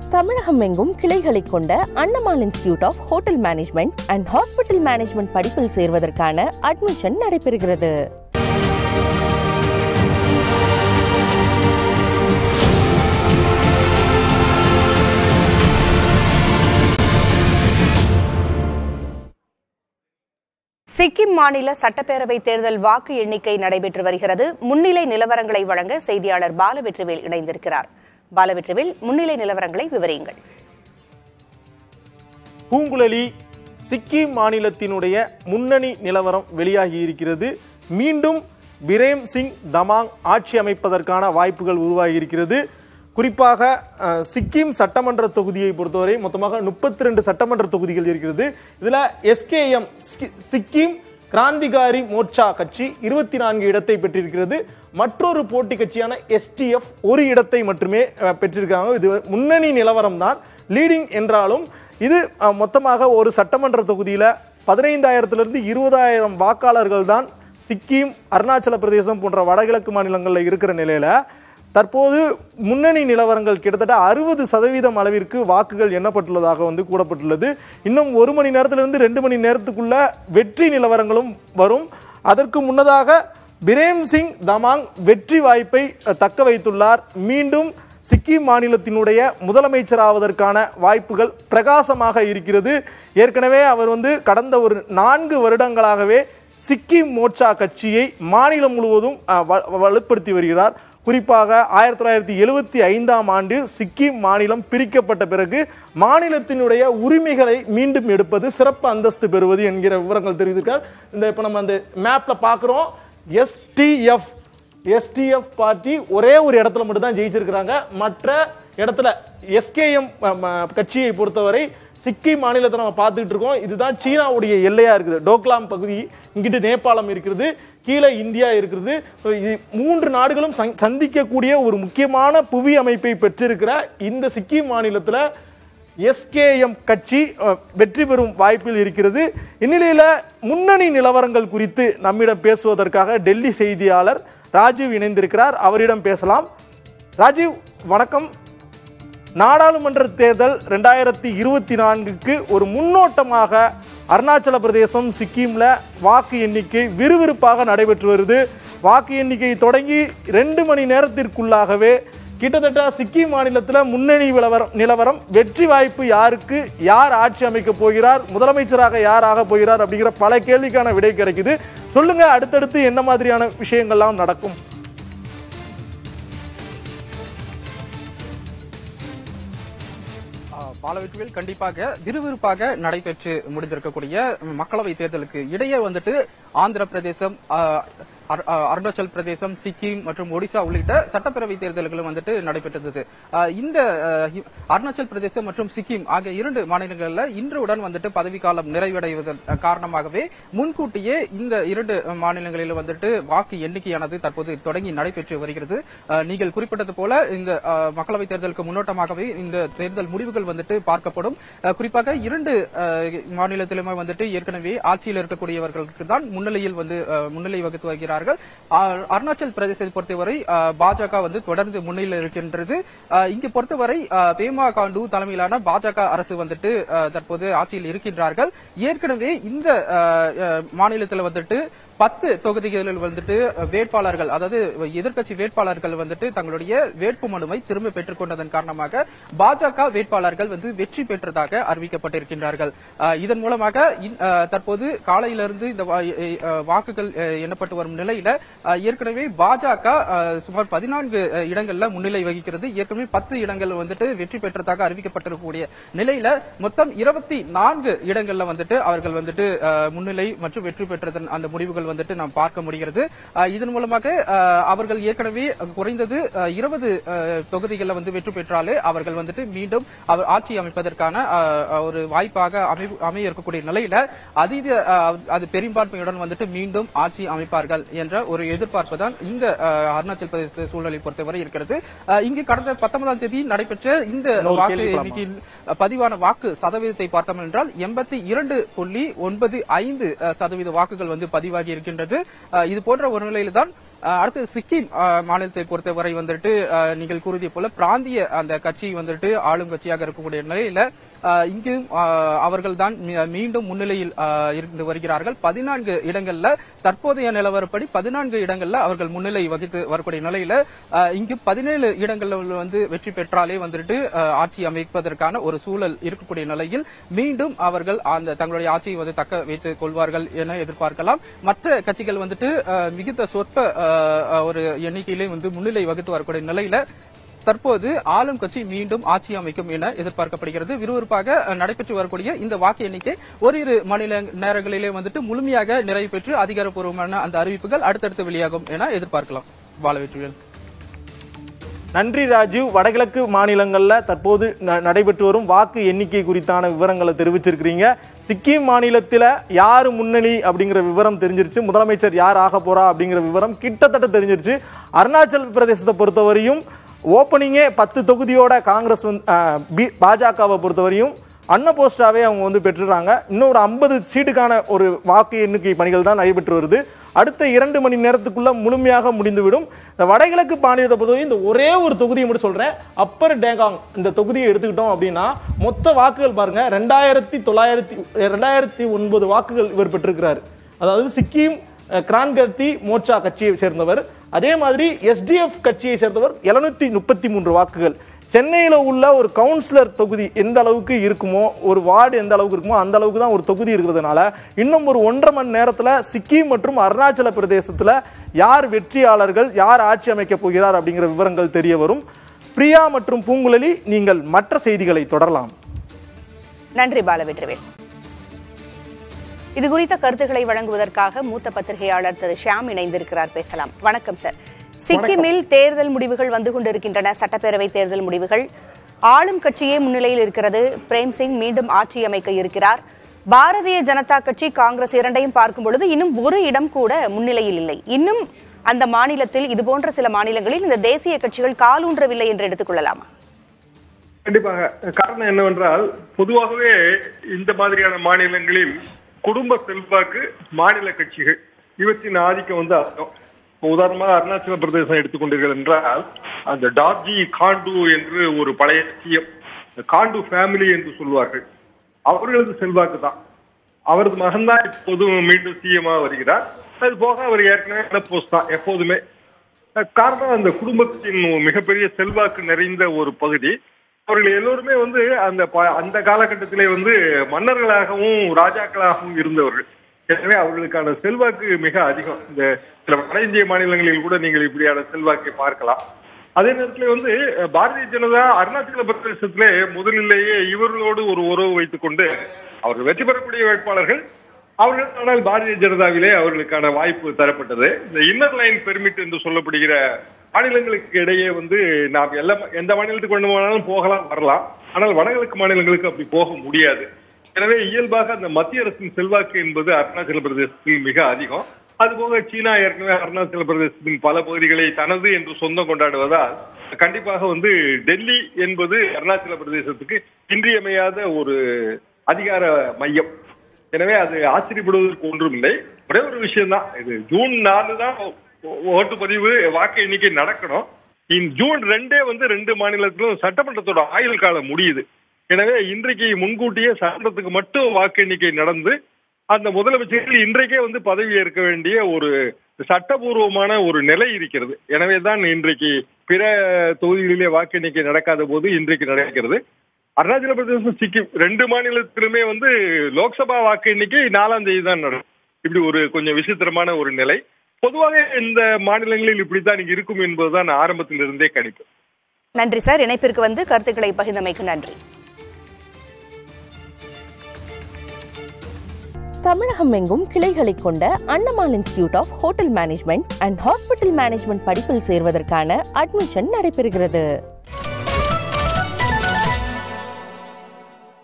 தமிழகம் எங்கும் கிளைகளை கொண்ட Annamalai institute of hotel management and hospital management படிப்பில் சேர்வதற்கான அட்மிஷன் நடைபெறுகிறது சிக்கிம் மாநில சட்டப்பேரவை தேர்தல் வாக்கு எண்ணிக்கை நடைபெற்று வருகிறது முன்னிலை நிலவரங்களை வழங்க செய்தியாளர் பாலவெற்றிவேல் இணைந்திருக்கிறார் பாலவெற்றிவேல் முன்னிலை நிலவரங்களை விவரியுங்கள் பூங்குழலி சிக்கிம் மாநிலத்தினுடைய முன்னணி நிலவரம் வெளியாகி இருக்கிறது மீண்டும் பிரேம் சிங் தமாங் ஆட்சி அமைப்பதற்கான வாய்ப்புகள் உருவாகி இருக்கிறது குறிப்பாக அஹ், சிக்கிம் சட்டமன்ற தொகுதியை பொறுத்தவரை மொத்தமாக முப்பத்தி ரெண்டு சட்டமன்ற தொகுதிகள் இருக்கிறது இதுல எஸ்கேஎம் சிக்கிம் கிராந்திகாரி மோர்ச்சா கட்சி இருபத்தி நான்கு இடத்தை பெற்றிருக்கிறது மற்றொரு போட்டி கட்சியான எஸ்டிஎஃப் ஒரு இடத்தை மட்டுமே அஹ், பெற்றிருக்காங்க இது முன்னணி நிலவரம் தான் லீடிங் என்றாலும் இது அஹ், மொத்தமாக ஒரு சட்டமன்ற தொகுதியில பதினைந்தாயிரத்திலிருந்து இருபதாயிரம் வாக்காளர்கள் தான் சிக்கிம் அருணாச்சல பிரதேசம் போன்ற வடகிழக்கு மாநிலங்களில் இருக்கிற நிலையில தற்போது முன்னணி நிலவரங்கள் கிட்டத்தட்ட அறுபது சதவீதம் அளவிற்கு வாக்குகள் எண்ணப்பட்டுள்ளதாக வந்து கூறப்பட்டுள்ளது இன்னும் ஒரு மணி நேரத்திலிருந்து ரெண்டு மணி நேரத்துக்குள்ள வெற்றி நிலவரங்களும் வரும் அதற்கு முன்னதாக பிரேம் சிங் தமாங் வெற்றி வாய்ப்பை அஹ், தக்க வைத்துள்ளார் மீண்டும் சிக்கிம் மாநிலத்தினுடைய முதலமைச்சராவதற்கான வாய்ப்புகள் பிரகாசமாக இருக்கிறது ஏற்கனவே அவர் வந்து கடந்த ஒரு நான்கு வருடங்களாகவே சிக்கிம் மோர்ச்சா கட்சியை மாநிலம் முழுவதும் அஹ், வ- வலுப்படுத்தி வருகிறார் குறிப்பாக ஆயிரத்தி தொள்ளாயிரத்தி எழுபத்தி ஐந்தாம் ஆண்டு சிக்கிம் மாநிலம் பிரிக்கப்பட்ட பிறகு மாநிலத்தினுடைய உரிமைகளை மீண்டும் எடுப்பது சிறப்பு அந்தஸ்து பெறுவது என்கிற விவரங்கள் தெரிவித்திருக்கார் இந்த இப்போ நம்ம அந்த மேப்ல பார்க்குறோம் எஸ்டிஎஃப் எஸ்டிஎஃப் பார்ட்டி ஒரே ஒரு இடத்துல மட்டும் தான் ஜெயிச்சிருக்கிறாங்க மற்ற இடத்துல எஸ்கேஎம் கட்சியை பொறுத்தவரை சிக்கிம் மாநிலத்தை நம்ம பார்த்துக்கிட்டு இருக்கோம் இதுதான் சீனாவுடைய எல்லையா இருக்குது டோக்லாம் பகுதி இங்கிட்டு நேபாளம் இருக்கிறது கீழே இந்தியா இருக்கிறது இது மூன்று நாடுகளும் சந்- சந்திக்கக்கூடிய ஒரு முக்கியமான புவி அமைப்பை பெற்றிருக்கிற இந்த சிக்கிம் மாநிலத்தில் எஸ்கேஎம் கட்சி அஹ், வெற்றி பெறும் வாய்ப்பில் இருக்கிறது இந்நிலையில முன்னணி நிலவரங்கள் குறித்து நம்மிடம் பேசுவதற்காக டெல்லி செய்தியாளர் ராஜீவ் இணைந்திருக்கிறார் அவரிடம் பேசலாம் ராஜீவ் வணக்கம் நாடாளுமன்ற தேர்தல் ரெண்டாயிரத்தி இருபத்தி நான்குக்கு ஒரு முன்னோட்டமாக அருணாச்சல பிரதேசம் சிக்கிம்ல வாக்கு எண்ணிக்கை விறுவிறுப்பாக நடைபெற்று வருது வாக்கு எண்ணிக்கை தொடங்கி ரெண்டு மணி நேரத்திற்குள்ளாகவே கிட்டத்தட்ட சிக்கிம் மாநிலத்தில் முன்னணி நிலவரம் நிலவரம் வெற்றி வாய்ப்பு யாருக்கு யார் ஆட்சி அமைக்க போகிறார் முதலமைச்சராக யார் ஆக போகிறார் அப்படிங்கிற பல கேள்விக்கான விடை கிடைக்குது சொல்லுங்க அடுத்தடுத்து என்ன மாதிரியான விஷயங்கள்லாம் நடக்கும் ஆ, பாலவெற்றிவேல் கண்டிப்பாக விறுவிறுப்பாக நடைபெற்று முடிந்திருக்கக்கூடிய மக்களவை தேர்தலுக்கு இடையே வந்துட்டு ஆந்திர பிரதேசம் ஆ, அரு- ஆ, அருணாச்சல் பிரதேசம் சிக்கிம் மற்றும் ஒடிசா உள்ளிட்ட சட்டப்பேரவை தேர்தல்களும் வந்துட்டு நடைபெற்றது ஆ, இந்த ஆ, ஹி- அருணாச்சல் பிரதேசம் மற்றும் சிக்கிம் ஆகிய இரண்டு மாநிலங்களில் இன்றுடன் வந்துட்டு பதவிக்காலம் நிறைவடைவதன் காரணமாகவே முன்கூட்டியே இந்த இரண்டு மாநிலங்களில் வந்துட்டு வாக்கு எண்ணிக்கையானது தற்போது தொடங்கி நடைபெற்று வருகிறது ஆ, நீங்கள் குறிப்பிட்டது போல இந்த ஆ, மக்களவை தேர்தலுக்கு முன்னோட்டமாகவே இந்த தேர்தல் முடிவுகள் வந்துட்டு பார்க்கப்படும் ஆ, குறிப்பாக இரண்டு ஆ, மாநிலத்திலுமே வந்துட்டு ஏற்கனவே ஆட்சியில் இருக்கக்கூடியவர்களுக்கு தான் முன்னிலையில் வந்து ஆ, முன்னிலை வகுத்து வருகிறார்கள் ஆ, அருணாச்சல் பிரதேசத்தை பொறுத்தவரை ஆ, பாஜக வந்து தொடர்ந்து முன்னிலையில் இருக்கின்றது ஆ, இங்கு பொறுத்தவரை ஆ, பேமா காண்டு தலைமையிலான பாஜக அரசு வந்துட்டு ஆ, தற்போது ஆட்சியில் இருக்கின்றார்கள் ஏற்கனவே இந்த ஆ, ஆ, மாநிலத்தில் வந்துட்டு பத்து தொகுதிகளில் வந்துட்டு வேட்பாளர்கள் அதாவது எதிர்க்கட்சி வேட்பாளர்கள் வந்துட்டு தங்களுடைய வேட்பு மனுவை திரும்ப பெற்றுக் கொண்டதன் காரணமாக பாஜக வேட்பாளர்கள் வந்து வெற்றி பெற்றதாக அறிவிக்கப்பட்டிருக்கின்றார்கள் அஹ், இதன் மூலமாக இன்- அஹ், தற்போது காலையிலிருந்து இந்த வா- எ- அஹ், வாக்குகள் அஹ், எண்ணப்பட்டு வரும் நிலையில அஹ், ஏற்கனவே பாஜக அஹ், சுமார் பதினான்கு அஹ், இடங்கள்ல முன்னிலை வகிக்கிறது ஏற்கனவே பத்து இடங்கள் வந்துட்டு வெற்றி பெற்றதாக அறிவிக்கப்பட்டிருக்கக்கூடிய நிலையில மொத்தம் இருபத்தி நான்கு இடங்கள்ல வந்துட்டு அவர்கள் வந்துட்டு அஹ், முன்னிலை மற்றும் வெற்றி பெற்றதன் அந்த முடிவுகள் வந்துட்டு நாம் பார்க்க முடிகிறது அஹ், இதன் மூலமாக அஹ், அவர்கள் ஏற்கனவே குறைந்தது இருபது தொகுதிகளில் வந்து வெற்றி பெற்றாலே அவர்கள் வந்துட்டு மீண்டும் அவர் ஆட்சி அமைப்பதற்கான அஹ், அஹ், ஒரு வாய்ப்பாக அமை- அமைய இருக்கக்கூடிய நிலையில அதீத அஹ், அது பெரும்பான்மையுடன் வந்துட்டு மீண்டும் ஆட்சி அமைப்பார்கள் என்ற ஒரு எதிர்பார்ப்பு தான் இந்த அஹ், அருணாச்சல் பிரதேச சூழலை பொறுத்தவரை இருக்கிறது அஹ், இங்கு கடந்த பத்தொன்பதாம் தேதி நடைபெற்ற இந்த இன்னொரு வாக்கு கேள்வி போலாமா? எண்ணிக்கையில் அஹ், பதிவான வாக்கு சதவீதத்தை பார்த்தோம் என்றால் எண்பத்தி இரண்டு புள்ளி ஒன்பது ஐந்து அஹ், சதவீத வாக்குகள் வந்து பதிவாகி இருக்கின்றது அஹ், இது போன்ற ஒரு நிலையில்தான் அஹ், அடுத்து சிக்கிம் அஹ், மாநிலத்தை பொறுத்தவரை வந்துட்டு அஹ், நீங்கள் கூறியது போல பிராந்திய அந்த கட்சி வந்துட்டு ஆளும் கட்சியாக இருக்கக்கூடிய நிலையில அஹ், இங்கு அவர்கள் தான் மீண்டும் முன்னிலையில் அஹ், இருந்து வருகிறார்கள் பதினான்கு இடங்கள்ல தற்போதைய நிலவரப்படி பதினான்கு இடங்கள்ல அவர்கள் முன்னிலை வகித்து வரக்கூடிய நிலையில அஹ், இங்கு பதினேழு இடங்கள்ல வந்து வெற்றி பெற்றாலே வந்துட்டு அஹ், ஆட்சி அமைப்பதற்கான ஒரு சூழல் இருக்கக்கூடிய நிலையில் மீண்டும் அவர்கள் அந்த தங்களுடைய ஆட்சியை வந்து தக்க வைத்துக் கொள்வார்கள் என எதிர்பார்க்கலாம் மற்ற கட்சிகள் வந்துட்டு அஹ், மிகுந்த சொற்ப அஹ், அஹ், ஒரு எண்ணிக்கையிலே வந்து முன்னிலை வகித்து வரக்கூடிய நிலையில தற்போது ஆளும் கட்சி மீண்டும் ஆட்சி அமைக்கும் என எதிர்பார்க்கப்படுகிறது விறுவிறுப்பாக அஹ், நடைபெற்று வரக்கூடிய இந்த வாக்கு எண்ணிக்கை ஓரிரு மாநில நேரங்களிலே வந்துட்டு முழுமையாக நிறைவு பெற்று அதிகாரப்பூர்வமான அந்த அறிவிப்புகள் அடுத்தடுத்து வெளியாகும் என எதிர்பார்க்கலாம் பாலவெற்றிவேல் நன்றி ராஜீவ் வடகிழக்கு மாநிலங்கள்ல தற்போது ந- நடைபெற்று வரும் வாக்கு எண்ணிக்கை குறித்தான விவரங்களை தெரிவிச்சிருக்கிறீங்க சிக்கிம் மாநிலத்தில் யார் முன்னணி அப்படிங்கிற விவரம் தெரிஞ்சிருச்சு முதலமைச்சர் யார் ஆக போறா அப்படிங்கிற விவரம் கிட்டத்தட்ட தெரிஞ்சிருச்சு அருணாச்சல் பிரதேசத்தை பொறுத்தவரையும் ஓப்பனிங்கே பத்து தொகுதியோட காங்கிரஸ் வந்து அஹ், பி- பாஜகவை பொறுத்தவரையும் அன்ன போஸ்டாவே அவங்க வந்து பெற்றுறாங்க இன்னும் ஒரு ஐம்பது சீட்டுக்கான ஒரு வாக்கு எண்ணிக்கை பணிகள் தான் நடைபெற்று வருது அடுத்த இரண்டு மணி நேரத்துக்குள்ள முழுமையாக முடிந்துவிடும் இந்த வடகிழக்கு மாநிலத்தை பொறுத்தவரை இந்த ஒரே ஒரு தொகுதியை மட்டும் சொல்றேன் அப்பர் டேகாங் இந்த தொகுதியை எடுத்துக்கிட்டோம் அப்படின்னா மொத்த வாக்குகள் பாருங்க ரெண்டாயிரத்தி தொள்ளாயிரத்தி ரெண்டாயிரத்தி ஒன்பது வாக்குகள் இவர் பெற்றிருக்கிறார் அதாவது சிக்கிம் அஹ், கிரான்கர்த்தி மோர்ச்சா கட்சியை சேர்ந்தவர் அதே மாதிரி எஸ்டிஎஃப் கட்சியை சேர்ந்தவர் எழுநூத்தி முப்பத்தி மூன்று வாக்குகள் சென்னையில் உள்ள ஒரு கவுன்சிலர் தொகுதி எந்த அளவுக்கு இருக்குமோ ஒரு வார்டு எந்த அளவுக்கு இருக்குமோ அந்த அளவுக்கு தான் ஒரு தொகுதி இருக்கிறதுனால இன்னும் ஒரு ஒன்றரை மணி நேரத்தில் சிக்கிம் மற்றும் அருணாச்சல பிரதேசத்தில் யார் வெற்றியாளர்கள் யார் ஆட்சி அமைக்கப் போகிறார் அப்படிங்கிற விவரங்கள் தெரிய வரும் பிரியா மற்றும் பூங்குழலி நீங்கள் மற்ற செய்திகளை தொடரலாம் நன்றி பாலவெற்றிவேல் இது குறித்த கருத்துக்களை வழங்குவதற்காக மூத்த பத்திரிகையாளர் திரு ஷியாம் இணைந்திருக்கிறார் பேசலாம் வணக்கம் சார் சிக்கிமில் தேர்தல் முடிவுகள் வந்து கொண்டிருக்கின்றன சட்டப்பேரவை தேர்தல் முடிவுகள் ஆளும் கட்சியே முன்னிலையில் இருக்கிறது பிரேம் சிங் மீண்டும் ஆட்சி அமைக்க இருக்கிறார் பாரதிய ஜனதா கட்சி காங்கிரஸ் இரண்டையும் பார்க்கும் பொழுது இன்னும் ஒரு இடம் கூட முன்னிலையில் இல்லை இன்னும் அந்த மாநிலத்தில் இதுபோன்ற சில மாநிலங்களில் இந்த தேசிய கட்சிகள் காலூன்றவில்லை என்று எடுத்துக்கொள்ளலாமா கண்டிப்பாக காரணம் என்னவென்றால் பொதுவாகவே இந்த மாதிரியான மாநிலங்களில் குடும்ப செல்வாக்கு மாநில கட்சிகள் இவற்றின் ஆதிக்கம் வந்து அதிகம் இப்ப உதாரணமா அருணாச்சல பிரதேசம் எடுத்துக்கொண்டீர்கள் என்றால் அந்த டார்ஜி காண்டு என்று ஒரு பழைய சிஎம் காண்டு ஃபேமிலி என்று சொல்வார்கள் அவர்களது செல்வாக்கு தான் அவரது மகன் தான் இப்போதும் மீண்டும் சிஎம்மா வருகிறார் அது போக அவர் ஏற்கனவே போஸ்ட் தான் எப்போதுமே காரணம் அந்த குடும்பத்தின் மிகப்பெரிய செல்வாக்கு நிறைந்த ஒரு பகுதி அவர்கள் எல்லோருமே வந்து அந்த ப- அந்த காலகட்டத்திலே வந்து மன்னர்களாகவும் ராஜாக்களாகவும் இருந்தவர்கள் எனவே அவர்களுக்கான செல்வாக்கு மிக அதிகம் இந்த சில வட இந்திய மாநிலங்களில் கூட நீங்கள் இப்படியான செல்வாக்கை பார்க்கலாம் அதே நேரத்தில் வந்து அஹ், பாரதிய ஜனதா அருணாச்சல பிரதேசத்திலே முதலிலேயே இவர்களோடு ஒரு உறவு வைத்துக் கொண்டு அவர்கள் வெற்றி பெறக்கூடிய வேட்பாளர்கள் அவர்கள் ஆனால் பாரதிய ஜனதாவிலே அவர்களுக்கான வாய்ப்பு தரப்பட்டது இந்த இன்னர் லைன் பெர்மிட் என்று சொல்லப்படுகிற மாநிலங்களுக்கு இடையே வந்து நாம் எல்லா எந்த மாநிலத்துக்கு வேண்டுமானாலும் போகலாம் வரலாம் ஆனால் வடகிழக்கு மாநிலங்களுக்கு அப்படி போக முடியாது எனவே இயல்பாக அந்த மத்திய அரசின் செல்வாக்கு என்பது அருணாச்சல பிரதேசத்தில் மிக அதிகம் அதுபோக சீனா ஏற்கனவே அருணாச்சல பிரதேசத்தின் பல பகுதிகளை தனது என்று சொந்தம் கொண்டாடுவதால் கண்டிப்பாக வந்து டெல்லி என்பது அருணாச்சல பிரதேசத்துக்கு இன்றியமையாத ஒரு அதிகார மையம் எனவே அது ஆச்சரியப்படுவதற்கு ஒன்றும் இல்லை ஒரே ஒரு விஷயம் தான் இது ஜூன் நாலு தான் ஓ- ஓட்டுப்பதிவு வாக்கு எண்ணிக்கை நடக்கணும் இந்த ஜூன் ரெண்டே வந்து ரெண்டு மாநிலத்திலும் சட்டமன்றத்தோட ஆயுள் காலம் முடியுது எனவே இன்றைக்கு முன்கூட்டியே சட்டத்துக்கு மட்டும் வாக்கு எண்ணிக்கை நடந்து அந்த முதலமைச்சர்கள் இன்றைக்கே வந்து பதவி ஏற்க வேண்டிய ஒரு சட்டபூர்வமான ஒரு நிலை இருக்கிறது எனவே தான் இன்றைக்கு பிற தொகுதிகளிலே வாக்கு எண்ணிக்கை நடக்காத போது இன்றைக்கு நடக்கிறது அருணாச்சல பிரதேசம் சிக்கிம் ரெண்டு மாநிலத்திலுமே வந்து லோக்சபா வாக்கு எண்ணிக்கை நாலாம் தேதி தான் நடக்கும் இப்படி ஒரு கொஞ்சம் விசித்திரமான ஒரு நிலை பொதுவாக இந்த மாநிலங்களில் இப்படித்தான் இருக்கும் என்பதுதான் ஆரம்பத்திலிருந்தே கணிப்பு நன்றி சார் இணைப்பிற்கு வந்து கருத்துக்களை பகிர்ந்தமைக்கு நன்றி தமிழகம் எங்கும் கிளைகளை கொண்ட Annamalai institute of hotel management and hospital management படிப்பில் சேர்வதற்கான அட்மிஷன் நடைபெறுகிறது